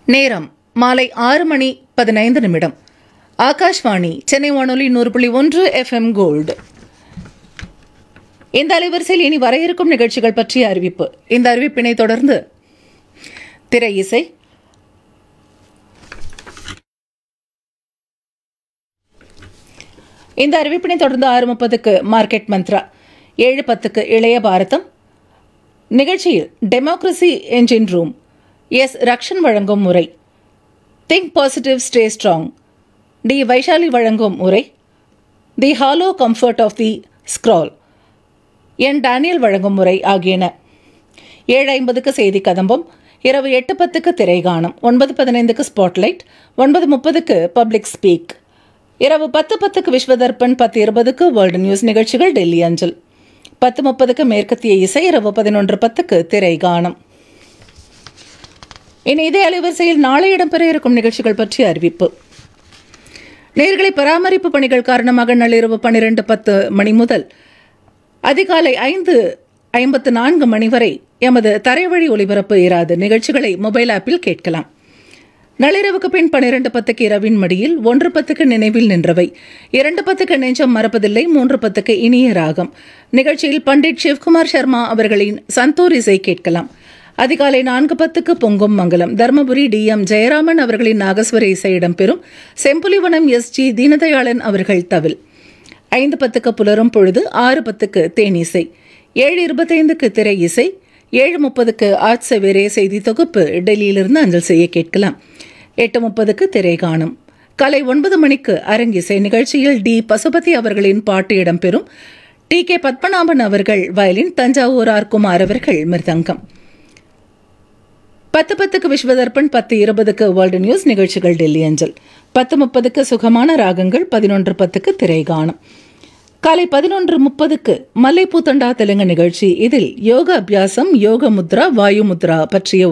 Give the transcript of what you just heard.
நேரம் மாலை ஆறு மணி பதினைந்து நிமிடம் ஆகாஷ்வாணி சென்னை வானொலி நூறு புள்ளி ஒன்று எஃப்எம் கோல்டு இந்த அலைவரிசையில் இனி வர இருக்கும் நிகழ்ச்சிகள் பற்றிய அறிவிப்பு இந்த அறிவிப்பினை தொடர்ந்து திரை இசை இந்த அறிவிப்பினை தொடர்ந்து ஆறு முப்பதுக்கு மார்க்கெட் மந்த்ரா ஏழு பத்துக்கு இளைய பாரதம் நிகழ்ச்சியில் democracy engine room S Rakshan வழங்கும் முறை think positive stay strong D Vaishali வழங்கும் உரை the hollow comfort of the scroll N Daniel வழங்கும் முறை ஆகியன ஏழு ஐம்பதுக்கு செய்தி கதம்பம் இரவு எட்டு பத்துக்கு திரைகாணம் ஒன்பது பதினைந்துக்கு ஸ்பாட்லைட் ஒன்பது முப்பதுக்கு பப்ளிக் ஸ்பீக் இரவு பத்து பத்துக்கு விஸ்வதர்பன் பத்து இருபதுக்கு வேர்ல்டு நியூஸ் நிகழ்ச்சிகள் டெல்லி அஞ்சல் பத்து முப்பதுக்கு மேற்கத்திய இசை இரவு பதினொன்று பத்துக்கு திரைகாணம் இனி இதே அலைவரிசையில் நாளை இடம்பெற இருக்கும் நிகழ்ச்சிகள் பற்றிய அறிவிப்பு நேர்களை பராமரிப்பு பணிகள் காரணமாக நள்ளிரவு பன்னிரண்டு பத்து மணி முதல் அதிகாலை ஐந்து ஐம்பத்து நான்கு மணி வரை எமது தரைவழி ஒலிபரப்பு இராது நிகழ்ச்சிகளை மொபைல் ஆப்பில் கேட்கலாம் நள்ளிரவுக்கு பின் பன்னிரண்டு பத்துக்கு இரவின் மடியில் ஒன்று பத்துக்கு நினைவில் நின்றவை இரண்டு பத்துக்கு நெஞ்சம் மறப்பதில்லை மூன்று பத்துக்கு இனிய ராகம் நிகழ்ச்சியில் பண்டிட் சிவ்குமார் சர்மா அவர்களின் சந்தூர் இசை கேட்கலாம் அதிகாலை நான்கு பத்துக்கு பொங்கும் மங்கலம் தர்மபுரி டி எம் ஜெயராமன் அவர்களின் நாகஸ்வர இசை இடம்பெறும் செம்புலிவனம் எஸ் ஜி தீனதயாளன் அவர்கள் தவில் ஐந்து பத்துக்கு புலரும் பொழுது ஆறு பத்துக்கு தேனிசை ஏழு இருபத்தைந்துக்கு திரை இசை ஏழு முப்பதுக்கு ஆட் செவேரே செய்தி தொகுப்பு டெல்லியிலிருந்து அஞ்சல் செய்ய கேட்கலாம் எட்டு முப்பதுக்கு திரை காணும் காலை ஒன்பது மணிக்கு அரங்கிசை நிகழ்ச்சியில் டி பசுபதி அவர்களின் பாட்டு இடம்பெறும் டி கே பத்மநாபன் அவர்கள் வயலின் தஞ்சாவூர் ஆர் குமார் அவர்கள் மிருதங்கம் பத்து பத்துக்கு விஸ்வதர்பன் பத்து இருபதுக்கு வேர்ல்டு நியூஸ் நிகழ்ச்சிகள் டெல்லி அஞ்சல் பத்து முப்பதுக்கு சுகமான ராகங்கள் பதினொன்று பத்துக்கு திரைகானம் காலை பதினொன்று முப்பதுக்கு மல்லைப்பூத்தண்டா தெலுங்கு நிகழ்ச்சி இதில் யோக அபியாசம் யோக முத்ரா வாயு முத்ரா பற்றிய